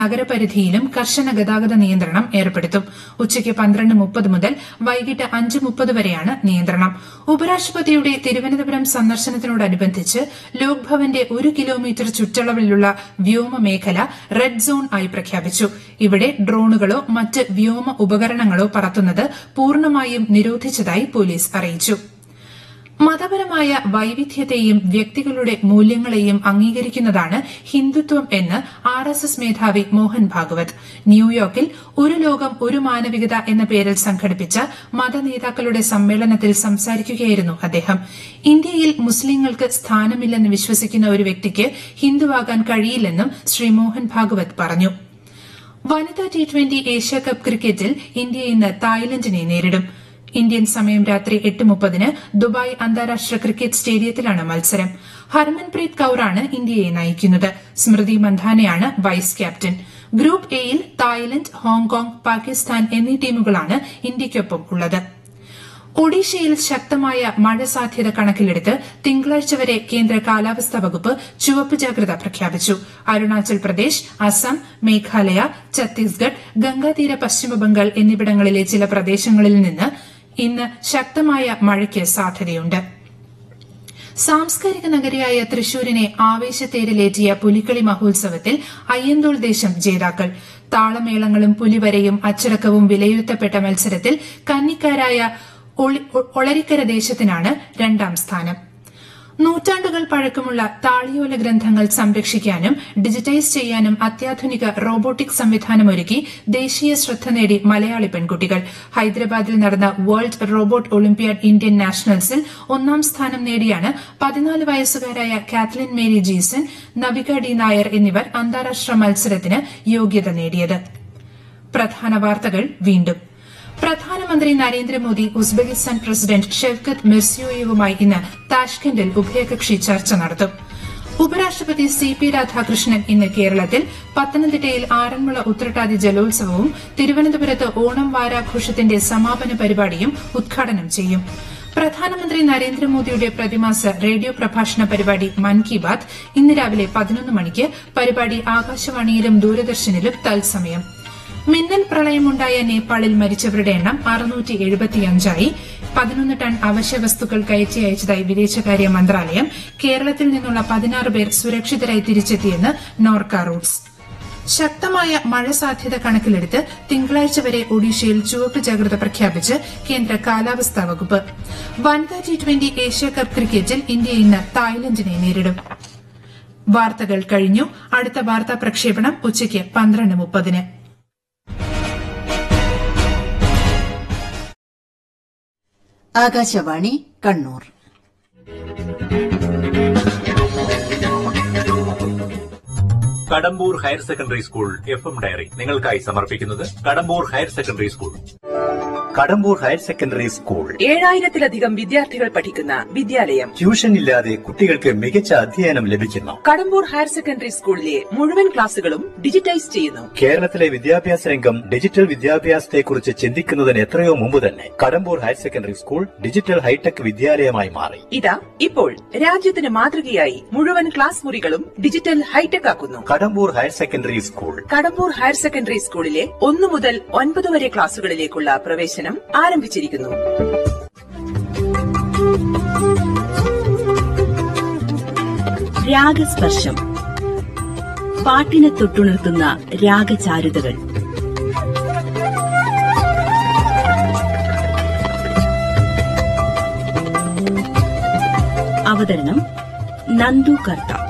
നഗരപരിധിയിലും കർശന ഗതാഗത നിയന്ത്രണം ഏർപ്പെടുത്തും ഉച്ചയ്ക്ക് പന്ത്രണ്ട് മുപ്പത് മുതൽ വൈകിട്ട് അഞ്ച് മുപ്പത് വരെയാണ് നിയന്ത്രണം ഉപരാഷ്ട്രപതിയുടെ തിരുവനന്തപുരം സന്ദർശനത്തിനോടനുബന്ധിച്ച് ലോക് ഭവന്റെ ഒരു കിലോമീറ്റർ ചുറ്റളവിലുള്ള വ്യോമ മേഖല റെഡ് സോൺ ആയി പ്രഖ്യാപിച്ചു ഇവിടെ ഡ്രോണുകളോ മറ്റ് വ്യോമ ഉപകരണങ്ങളോ പറത്തുന്നത് പൂർണ്ണമായും നിരോധിച്ചതായി പോലീസ് അറിയിച്ചു മതപരമായ വൈവിധ്യത്തെയും വ്യക്തികളുടെ മൂല്യങ്ങളെയും അംഗീകരിക്കുന്നതാണ് ഹിന്ദുത്വം എന്ന് ആർ എസ് എസ് മേധാവി മോഹൻ ഭാഗവത് ന്യൂയോർക്കിൽ ഒരു ലോകം ഒരു മാനവികത എന്ന പേരിൽ സംഘടിപ്പിച്ച മതനേതാക്കളുടെ സമ്മേളനത്തിൽ സംസാരിക്കുകയായിരുന്നു അദ്ദേഹം ഇന്ത്യയിൽ മുസ്ലിങ്ങൾക്ക് സ്ഥാനമില്ലെന്ന് വിശ്വസിക്കുന്ന ഒരു വ്യക്തിക്ക് ഹിന്ദുവാകാൻ കഴിയില്ലെന്നും ശ്രീ മോഹൻ ഭാഗവത് പറഞ്ഞു വനിതാ ടി ട്വന്റി ഏഷ്യാകപ്പ് ക്രിക്കറ്റിൽ ഇന്ത്യ ഇന്ന് തായ്ലൻഡിനെ നേരിടും ഇന്ത്യൻ സമയം രാത്രി എട്ട് മുപ്പതിന് ദുബായ് അന്താരാഷ്ട്ര ക്രിക്കറ്റ് സ്റ്റേഡിയത്തിലാണ് മത്സരം ഹർമൻപ്രീത് കൌറാണ് ഇന്ത്യയെ നയിക്കുന്നത് സ്മൃതി മന്ധാനയാണ് വൈസ് ക്യാപ്റ്റൻ ഗ്രൂപ്പ് എയിൽ തായ്ലൻഡ് ഹോങ്കോങ് പാകിസ്ഥാൻ എന്നീ ടീമുകളാണ് ഇന്ത്യയ്ക്കൊപ്പം ഉള്ളത് ഒഡീഷയിൽ ശക്തമായ മഴ സാധ്യത കണക്കിലെടുത്ത് തിങ്കളാഴ്ച വരെ കേന്ദ്ര കാലാവസ്ഥാ വകുപ്പ് ചുവപ്പ് ജാഗ്രത പ്രഖ്യാപിച്ചു അരുണാചൽ പ്രദേശ് അസം മേഘാലയ ഛത്തീസ്ഗഡ് ഗംഗാതീര പശ്ചിമബംഗാൾ എന്നിവിടങ്ങളിലെ ചില പ്രദേശങ്ങളിൽ നിന്ന് ഇന്ന് ശക്തമായ മഴയ്ക്ക് സാധ്യതയുണ്ട് സാംസ്കാരിക നഗരിയായ തൃശൂരിനെ ആവേശത്തേരിലേറ്റിയ പുലിക്കളി മഹോത്സവത്തിൽ അയ്യന്തോൾ ദേശം ജേതാക്കൾ താളമേളങ്ങളും പുലിവരയും അച്ചടക്കവും വിലയിരുത്തപ്പെട്ട മത്സരത്തിൽ കന്നിക്കാരായ ഒളരിക്കര ദേശത്തിനാണ് രണ്ടാം സ്ഥാനം നൂറ്റാണ്ടുകൾ പഴക്കമുള്ള താളിയോല ഗ്രന്ഥങ്ങൾ സംരക്ഷിക്കാനും ഡിജിറ്റൈസ് ചെയ്യാനും അത്യാധുനിക റോബോട്ടിക് സംവിധാനമൊരുക്കി ദേശീയ ശ്രദ്ധ നേടി മലയാളി പെൺകുട്ടികൾ ഹൈദരാബാദിൽ നടന്ന വേൾഡ് റോബോട്ട് ഒളിമ്പ്യാഡ് ഇന്ത്യൻ നാഷണൽസിൽ ഒന്നാം സ്ഥാനം നേടിയാണ് പതിനാല് വയസ്സുകാരായ Kathleen Mary Jeeson Navika D Nair എന്നിവർ അന്താരാഷ്ട്ര മത്സരത്തിന് യോഗ്യത നേടിയത് പ്രധാന വാർത്തകൾ വീണ്ടും പ്രധാനമന്ത്രി നരേന്ദ്രമോദി ഉസ്ബെക്കിസ്ഥാൻ പ്രസിഡന്റ് ഷെവ്കത്ത് മിർസിയോയേവുമായി ഇന്ന് താഷ്കന്റിൽ ഉഭയകക്ഷി ചർച്ച നടത്തും ഉപരാഷ്ട്രപതി സി പി രാധാകൃഷ്ണൻ ഇന്ന് കേരളത്തിൽ പത്തനംതിട്ടയിൽ ആറന്മുള ഉത്രട്ടാതി ജലോത്സവവും തിരുവനന്തപുരത്ത് ഓണം വാരാഘോഷത്തിന്റെ സമാപന പരിപാടിയും ഉദ്ഘാടനം ചെയ്യും പ്രധാനമന്ത്രി നരേന്ദ്രമോദിയുടെ പ്രതിമാസ റേഡിയോ പ്രഭാഷണ പരിപാടി മൻ കി ബാത് ഇന്ന് രാവിലെ പതിനൊന്ന് മണിക്ക് പരിപാടി ആകാശവാണിയിലും ദൂരദർശനിലും തത്സമയം മിന്നൽ പ്രളയമുണ്ടായ നേപ്പാളിൽ മരിച്ചവരുടെ എണ്ണം അറുന്നൂറ്റി എഴുപത്തിയഞ്ചായി പതിനൊന്ന് ടൺ അവശ്യ വസ്തുക്കൾ കയറ്റി അയച്ചതായി വിദേശകാര്യ മന്ത്രാലയം കേരളത്തിൽ നിന്നുള്ള പതിനാറ് പേർ സുരക്ഷിതരായി തിരിച്ചെത്തിയെന്ന് നോർക്ക റൂട്ട്സ് ശക്തമായ മഴ സാധ്യത കണക്കിലെടുത്ത് തിങ്കളാഴ്ച വരെ ഒഡീഷയിൽ ചുവപ്പ് ജാഗ്രത പ്രഖ്യാപിച്ച് കേന്ദ്ര കാലാവസ്ഥാ വകുപ്പ് വനിതാ ടി ട്വന്റി ഏഷ്യാകപ്പ് ക്രിക്കറ്റിൽ ഇന്ത്യ ഇന്ന് തായ്ലൻഡിനെ നേരിടും വാർത്തകൾ കഴിഞ്ഞു അടുത്ത വാർത്താ പ്രക്ഷേപണം ഉച്ചയ്ക്ക് പന്ത്രണ്ട് മുപ്പതിന് Akashvani Kannur Kadambur higher secondary school F M diary നിങ്ങൾക്കായി സമർപ്പിക്കുന്നത് Kadambur higher secondary school Kadambur higher secondary school ഏഴായിരത്തിലധികം വിദ്യാർത്ഥികൾ പഠിക്കുന്ന വിദ്യാലയം ട്യൂഷൻ ഇല്ലാതെ കുട്ടികൾക്ക് മികച്ച അധ്യയനം ലഭിക്കുന്നു കടമ്പൂർ ഹയർ സെക്കൻഡറി സ്കൂളിലെ മുഴുവൻ ക്ലാസുകളും ഡിജിറ്റൈസ് ചെയ്യുന്നു കേരളത്തിലെ വിദ്യാഭ്യാസ രംഗം ഡിജിറ്റൽ വിദ്യാഭ്യാസത്തെക്കുറിച്ച് ചിന്തിക്കുന്നതിന് എത്രയോ മുമ്പ് തന്നെ Kadambur higher secondary school digital hitech വിദ്യാലയമായി മാറി ഇതാ ഇപ്പോൾ രാജ്യത്തിന് മാതൃകയായി മുഴുവൻ ക്ലാസ് മുറികളും ഡിജിറ്റൽ ഹൈടെക് ആക്കുന്നു Kadambur higher secondary school Kadambur higher secondary സ്കൂളിലെ ഒന്നു മുതൽ ഒൻപത് വരെ ക്ലാസുകളിലേക്കുള്ള പ്രവേശനം ആരംഭിച്ചിരിക്കുന്നു രാഗസ്പർശം പാട്ടിനെ തൊട്ടുണർത്തുന്ന രാഗചാരുതകൾ അവതരണം നന്ദു കർത്ത